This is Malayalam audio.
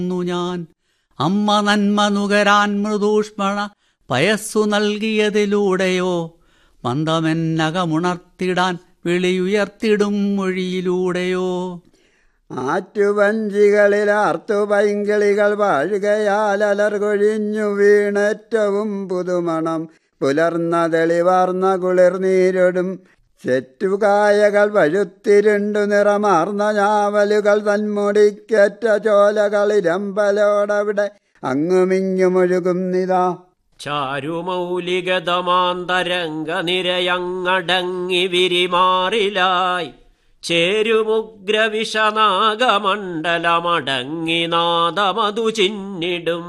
ന്നു ഞാൻ അമ്മ നന്മ നുകരാൻ മൃദൂഷ്മണ പയസ്സു നൽകിയതിലൂടെയോ മന്ദമെന്നകമുണർത്തിടാൻ വിളിയുയർത്തിടും മൊഴിയിലൂടെയോ ആറ്റുവഞ്ചികളിൽ ആർത്തുപൈങ്കിളികൾ വാഴുകയാൽ അലർകൊഴിഞ്ഞു വീണേറ്റവും പുതുമണം പുലർന്ന തെളിവാർന്ന കുളിർനീരൊടും ചെറ്റുകായകൾ വഴുത്തിരുണ്ടു നിറമാർന്ന ഞാവലുകൾ തന്മുടിക്കേറ്റ ചോലകളിരമ്പലോടവിടെ അങ്ങുമിങ്ങുമൊഴുകുന്നിതാ ചാരുമൗലികതമാന്തരംഗ നിരയങ്ങടങ്ങി വിരിമാറിലായി ചേരുമുഗ്രവിഷനാഗമണ്ഡലമടങ്ങി നാദമതു ചിന്നിടും